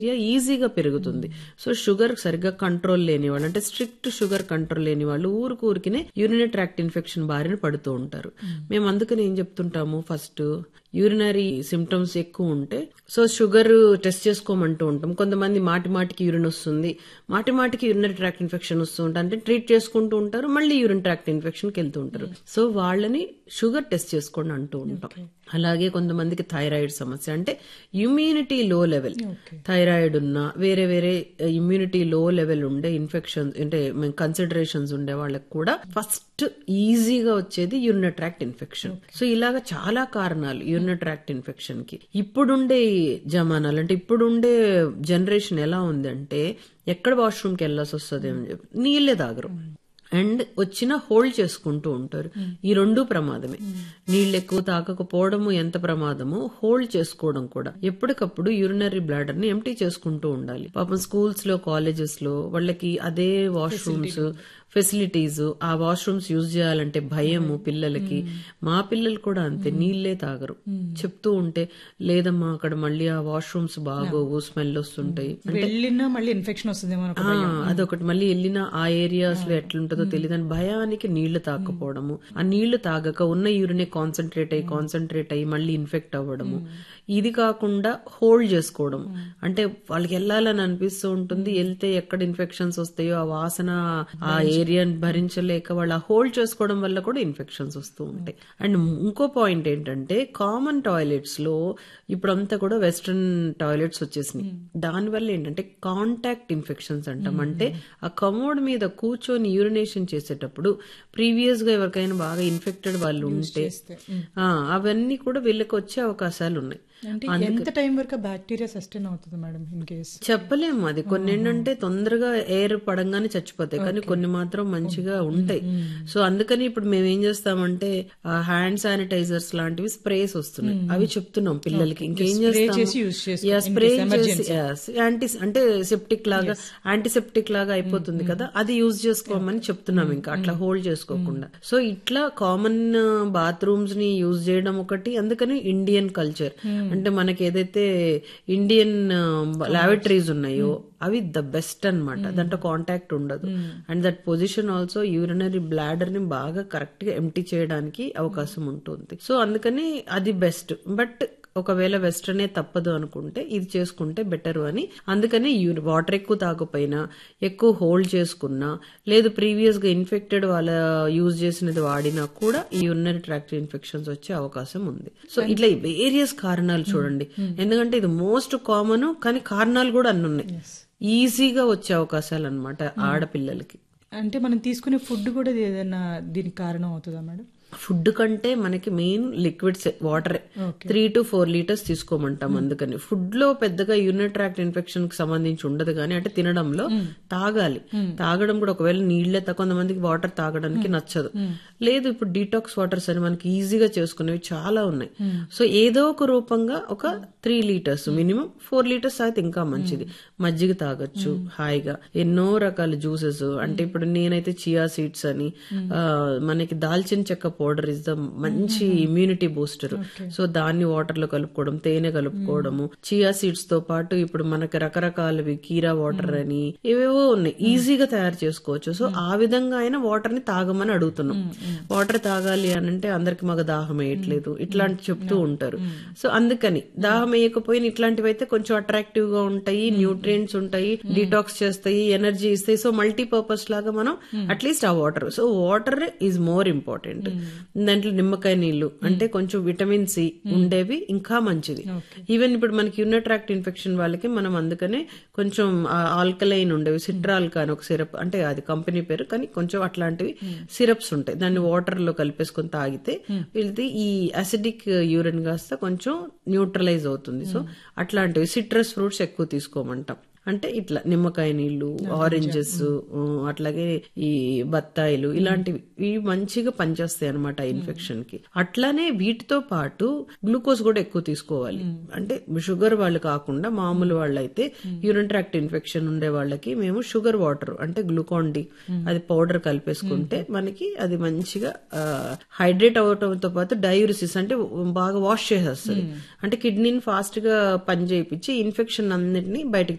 ఈజీగా పెరుగుతుంది so sugar సరిగ్గా కంట్రోల్ లేని వాళ్ళు అంటే స్ట్రిక్ట్ షుగర్ కంట్రోల్ లేని వాళ్ళు ఊరికి ఊరికినే యూరినరీ ట్రాక్ట్ ఇన్ఫెక్షన్ బారిన పడుతూ ఉంటారు మేము అందుకని ఏం చెప్తుంటాము ఫస్ట్ యూరినరీ సిమ్టమ్స్ ఎక్కువ ఉంటే సో షుగర్ టెస్ట్ చేసుకోమంటూ ఉంటాం కొంతమంది మాటి మాటికి యూరిన్ వస్తుంది మాటి మాటికి యూరినరీ ట్రాక్ట్ ఇన్ఫెక్షన్ వస్తూ ఉంటారు అంటే ట్రీట్ చేసుకుంటూ ఉంటారు మళ్ళీ యూరిన్ ట్రాక్ట్ ఇన్ఫెక్షన్కి వెళ్తూ ఉంటారు సో వాళ్ళని షుగర్ టెస్ట్ చేసుకోండి అంటూ ఉంటాం అలాగే కొంతమందికి థైరాయిడ్ సమస్య అంటే ఇమ్యూనిటీ లో లెవెల్ థైరాయిడ్ ఉన్న వేరే వేరే ఇమ్యూనిటీ లో లెవెల్ ఉండే ఇన్ఫెక్షన్స్ అంటే కన్సిడరేషన్స్ ఉండే వాళ్ళకి కూడా ఫస్ట్ ఈజీగా వచ్చేది యూరినరీ ట్రాక్ట్ ఇన్ఫెక్షన్ సో ఇలాగ చాలా కారణాలు యూరినరీ ట్రాక్ట్ ఇన్ఫెక్షన్ కి ఇప్పుడుండే జమానాలు అంటే ఇప్పుడుండే జనరేషన్ ఎలా ఉందంటే ఎక్కడ వాష్రూమ్కి వెళ్ళాల్సి వస్తుంది అని చెప్పి నీళ్ళే తాగరు అండ్ వచ్చిన హోల్డ్ చేసుకుంటూ ఉంటారు ఈ రెండు ప్రమాదమే నీళ్ళు ఎక్కువ తాగకపోవడము ఎంత ప్రమాదమో హోల్డ్ చేసుకోవడం కూడా ఎప్పటికప్పుడు యూరినరీ బ్లాడర్ ని ఎంటీ చేసుకుంటూ ఉండాలి పాపం స్కూల్స్ లో కాలేజెస్ లో వాళ్ళకి అదే వాష్రూమ్స్ ఫెసిలిటీస్ ఆ వాష్రూమ్స్ యూజ్ చేయాలంటే భయము పిల్లలకి మా పిల్లలు కూడా అంతే నీళ్లే తాగరు చెప్తూ ఉంటే లేదమ్మా అక్కడ మళ్ళీ ఆ వాష్రూమ్స్ బాగోవు స్మెల్ వస్తుంటాయి వెళ్ళినా మళ్ళీ ఇన్ఫెక్షన్ వస్తుందేమో అని ఒక ఆ, అదొకటి మళ్ళీ వెళ్ళిన ఆ ఏరియాస్ లో ఎట్లుంటుందో తెలియదు అని భయానికి నీళ్లు తాకపోవడము ఆ నీళ్లు తాగక ఉన్న యూరినే కాన్సన్ట్రేట్ అయ్యి కాన్సన్ట్రేట్ అయ్యి మళ్ళీ ఇన్ఫెక్ట్ అవ్వడము ఇది కాకుండా హోల్డ్ చేసుకోవడం అంటే వాళ్ళకి వెళ్ళాలని అనిపిస్తూ ఉంటుంది వెళ్తే ఎక్కడ ఇన్ఫెక్షన్స్ వస్తాయో ఆ వాసన ఆ ఏరియాని భరించలేక వాళ్ళు ఆ హోల్డ్ చేసుకోవడం వల్ల కూడా ఇన్ఫెక్షన్స్ వస్తూ ఉంటాయి అండ్ ఇంకో పాయింట్ ఏంటంటే కామన్ టాయిలెట్స్ లో ఇప్పుడంతా కూడా వెస్ట్రన్ టాయిలెట్స్ వచ్చేసినాయి దానివల్ల ఏంటంటే కాంటాక్ట్ ఇన్ఫెక్షన్స్ అంటాం అంటే ఆ కమోడ్ మీద కూర్చొని యూరినేషన్ చేసేటప్పుడు ప్రీవియస్ గా ఎవరికైనా బాగా ఇన్ఫెక్టెడ్ వాళ్ళు ఉంటే ఆ, అవన్నీ కూడా వీళ్ళకి వచ్చే అవకాశాలు ఉన్నాయి అంటే ఎంత టైం వరకు బ్యాక్టీరియా సస్టైన్ అవుతుంది మేడం ఇన్ కేస్ చెప్పలేము అది కొన్ని ఏంటంటే తొందరగా ఎయిర్ పడంగానే చచ్చిపోతాయి కానీ కొన్ని మాత్రం మంచిగా ఉంటాయి సో అందుకని ఇప్పుడు మేము ఏం చేస్తామంటే హ్యాండ్ శానిటైజర్స్ లాంటివి స్ప్రేస్ వస్తున్నాయి అవి చెప్తున్నాం పిల్లలకి ఇంకేం చేసి use చేస్తాం చేసుకో- Yeah, spray చేసి yes. యాంటీ అంటే సెప్టిక్ లాగా యాంటీసెప్టిక్ లాగా అయిపోతుంది కదా అది యూజ్ చేసుకోమని చెప్తున్నాం ఇంకా అట్లా హోల్డ్ చేసుకోకుండా సో ఇట్లా కామన్ బాత్రూమ్స్ ని యూజ్ చేయడం ఒకటి అందుకని ఇండియన్ కల్చర్ అంటే మనకి ఏదైతే ఇండియన్ లాబొరేటరీస్ ఉన్నాయో అవి ద బెస్ట్ అన్నమాట దాంట్లో కాంటాక్ట్ ఉండదు and that position also urinary bladder ని బాగా కరెక్ట్ గా ఎంటీ చేయడానికి అవకాశం ఉంటుంది సో అందుకని అది బెస్ట్ బట్ ఒకవేళ వెస్టర్నే తప్పదు అనుకుంటే ఇది చేసుకుంటే బెటర్ అని అందుకని వాటర్ ఎక్కువ తాగపోయినా ఎక్కువ హోల్డ్ చేసుకున్నా లేదు ప్రీవియస్ గా ఇన్ఫెక్టెడ్ వాళ్ళ యూజ్ చేసినది వాడినా కూడా ఈ యూరినరీ ట్రాక్ట్ ఇన్ఫెక్షన్స్ వచ్చే అవకాశం ఉంది సో ఇట్లా వేరియస్ కారణాలు చూడండి ఎందుకంటే ఇది మోస్ట్ కామన్ కానీ కారణాలు కూడా అన్ని ఉన్నాయి ఈజీగా వచ్చే అవకాశాలు అనమాట ఆడపిల్లలకి అంటే మనం తీసుకునే ఫుడ్ కూడా ఏదైనా దీనికి కారణం అవుతుందా మేడం ఫుడ్ కంటే మనకి main liquids water three to four litres తీసుకోమంటాం అందుకని ఫుడ్ లో పెద్దగా యూరినరీ ట్రాక్ట్ ఇన్ఫెక్షన్ కి సంబంధించి ఉండదు కానీ అంటే తినడంలో తాగాలి తాగడం కూడా ఒకవేళ నీళ్లే తా- కొంతమందికి వాటర్ తాగడానికి నచ్చదు లేదు ఇప్పుడు డీటాక్స్ వాటర్స్ అని మనకి ఈజీగా చేసుకునేవి చాలా ఉన్నాయి సో ఏదో ఒక రూపంగా ఒక three litres minimum four litres అయితే ఇంకా మంచిది మజ్జిగ తాగొచ్చు హాయిగా ఎన్నో రకాల జ్యూసెస్ అంటే ఇప్పుడు నేనైతే చియా సీడ్స్ అని ఆ, మనకి దాల్చిన చెక్క పౌడర్ ఇస్ ద మంచి ఇమ్యూనిటీ బూస్టర్ సో దాన్ని వాటర్ లో కలుపుకోవడం తేనె కలుపుకోవడము చియా సీడ్స్ తో పాటు ఇప్పుడు మనకి రకరకాలవి కీరా వాటర్ అని ఏవేవో ఉన్నాయి ఈజీగా తయారు చేసుకోవచ్చు సో ఆ విధంగా అయినా వాటర్ ని తాగమని అడుగుతున్నాం వాటర్ తాగాలి అని అంటే అందరికి మాకు దాహం వేయట్లేదు ఇట్లాంటి చెప్తూ ఉంటారు సో అందుకని దాహం వేయకపోయినా ఇట్లాంటివి అయితే కొంచెం అట్రాక్టివ్ గా ఉంటాయి న్యూట్రియంట్స్ ఉంటాయి డిటాక్స్ చేస్తాయి ఎనర్జీ ఇస్తాయి సో మల్టీపర్పస్ లాగా మనం అట్లీస్ట్ ఆ water so water is more important దాంట్లో నిమ్మకాయ నీళ్లు అంటే కొంచెం విటమిన్ సి ఉండేవి ఇంకా మంచిది ఈవెన్ ఇప్పుడు మనకి యూనిట్రాక్ట్ ఇన్ఫెక్షన్ వాళ్ళకి మనం అందుకనే కొంచెం ఆల్కలైన్ ఉండేవి సిట్రాల్కా అని ఒక సిరప్ అంటే అది కంపెనీ పేరు కానీ కొంచెం అట్లాంటివి సిరప్స్ ఉంటాయి దాన్ని వాటర్ లో కలిపేసుకొని తాగితే వీళ్ళది ఈ అసిడిక్ యూరిన్ కాస్త కొంచెం న్యూట్రలైజ్ అవుతుంది సో అట్లాంటివి సిట్రస్ ఫ్రూట్స్ ఎక్కువ తీసుకోమంటాం అంటే ఇట్లా నిమ్మకాయ నీళ్లు ఆరెంజెస్ అట్లాగే ఈ బత్తాయిలు ఇలాంటివి ఇవి మంచిగా పనిచేస్తాయి అనమాట ఇన్ఫెక్షన్ కి అట్లానే వీటితో పాటు గ్లూకోజ్ కూడా ఎక్కువ తీసుకోవాలి అంటే షుగర్ వాళ్ళు కాకుండా మామూలు వాళ్ళైతే యూరిన్ ట్రాక్ట్ ఇన్ఫెక్షన్ ఉండే వాళ్ళకి మేము షుగర్ వాటర్ అంటే గ్లూకాన్ డి అది పౌడర్ కలిపేసుకుంటే మనకి అది మంచిగా హైడ్రేట్ అవటంతో పాటు డయూరిసిస్ అంటే బాగా వాష్ చేసేస్తుంది అంటే కిడ్నీని ఫాస్ట్ గా పని చేయించి ఇన్ఫెక్షన్ అన్నిటిని బయటకు